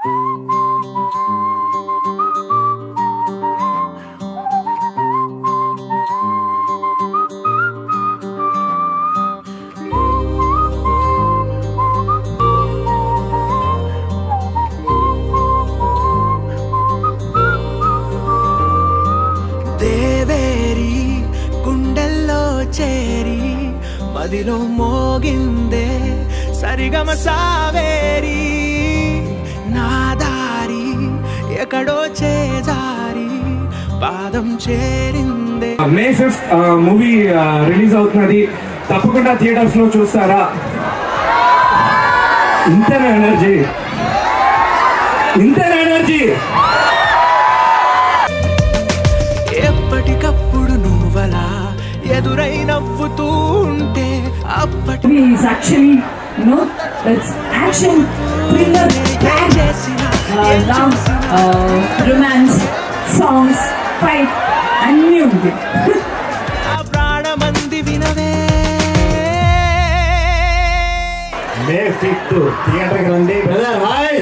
దేవేరి గుండెల్లో చేరి మదిలో మోగిందే సరిగమ సావేరి నా దారి ఎక్కడో చేజారి పాదం చేరిందే మే ఫిఫ్త్ మూవీ రిలీజ్ అవుతున్నది తప్పకుండా థియేటర్స్ లో చూస్తారా ఇంతేనా ఎనర్జీ ఇంతేనా ఎనర్జీ ఎప్పటికప్పుడు నువ్వలా ఎదురై నవ్వుతూ ఉంటే అప్పటి movie is actually, you know, it's action, thriller, ఏం చేసినా uh, ఏం love, చూసినా uh, romance, songs, fight, అన్నీ ఉంది ఆ ప్రాణమంది వినవే మే ఫిఫ్త్ థియేటర్కి రండి బ్రదర్ హాయ్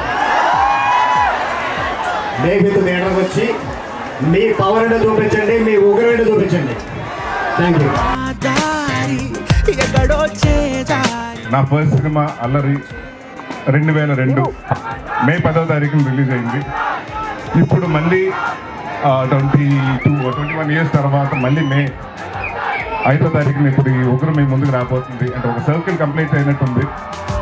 మే ఫిఫ్త్ థియేటర్కి వచ్చి మీ పవర్ ఏంటో చూపించండి మీ ఉగ్రం ఏంటో చూపించండి థ్యాంక్ యూ ఆ దారి ఎక్కడో చేజారి నా ఫస్ట్ సినిమా అల్లరి రెండు వేల రెండు మే పదవ తారీఖున రిలీజ్ అయింది ఇప్పుడు మళ్ళీ twenty two twenty one years తర్వాత మళ్ళీ మే ఐదో తారీఖున ఇప్పుడు ఈ ఉగ్రం మీ ముందుకు రాబోతుంది అంటే ఒక సర్కిల్ కంప్లీట్ అయినట్టుంది